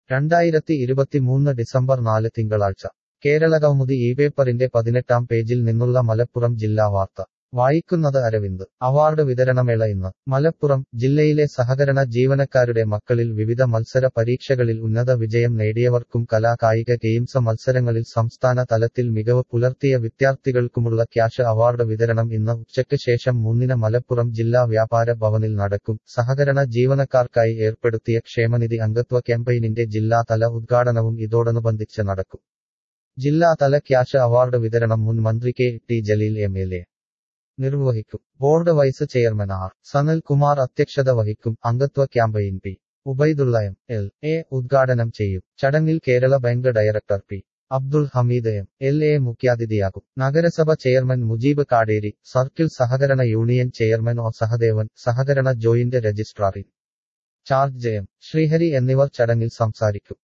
രണ്ടായിരത്തി ഇരുപത്തിമൂന്ന് ഡിസംബർ നാല് തിങ്കളാഴ്ച കേരള കൗമുദി ഈ പേപ്പറിന്റെ പതിനെട്ടാം പേജിൽ നിന്നുള്ള മലപ്പുറം ജില്ലാ വാർത്ത വായിക്കുന്നത് അരവിന്ദ് അവാർഡ് വിതരണമേള ഇന്ന് മലപ്പുറം ജില്ലയിലെ സഹകരണ ജീവനക്കാരുടെ മക്കളിൽ വിവിധ മത്സര പരീക്ഷകളിൽ ഉന്നത വിജയം നേടിയവർക്കും കലാ കായിക ഗെയിംസ് മത്സരങ്ങളിൽ സംസ്ഥാന തലത്തിൽ മികവ് പുലർത്തിയ വിദ്യാർത്ഥികൾക്കുമുള്ള ക്യാഷ് അവാർഡ് വിതരണം ഇന്ന് ഉച്ചയ്ക്ക് ശേഷം മൂന്നിന് മലപ്പുറം ജില്ലാ വ്യാപാര ഭവനിൽ നടക്കും സഹകരണ ജീവനക്കാർക്കായി ഏർപ്പെടുത്തിയ ക്ഷേമനിധി അംഗത്വ ക്യാമ്പയിനിന്റെ ജില്ലാതല ഉദ്ഘാടനവും ഇതോടനുബന്ധിച്ച് നടക്കും ജില്ലാതല ക്യാഷ് അവാർഡ് വിതരണം മുൻ മന്ത്രി K T Jaleel M L A നിർവഹിക്കും board vice chairman R Sanalkumar അധ്യക്ഷത വഹിക്കും അംഗത്വ campaign P Ubaidulla M L A ഉദ്ഘാടനം ചെയ്യും ചടങ്ങിൽ Kerala bank director P Abdul Hameed M L A മുഖ്യാതിഥിയാകും നഗരസഭ ചെയർമാൻ മുജീബ് കാടേരി സർക്കിൾ സഹകരണ യൂണിയൻ ചെയർമാൻ ഒ സഹദേവൻ സഹകരണ joint registrar in charge M Sreehari എന്നിവർ ചടങ്ങിൽ സംസാരിക്കും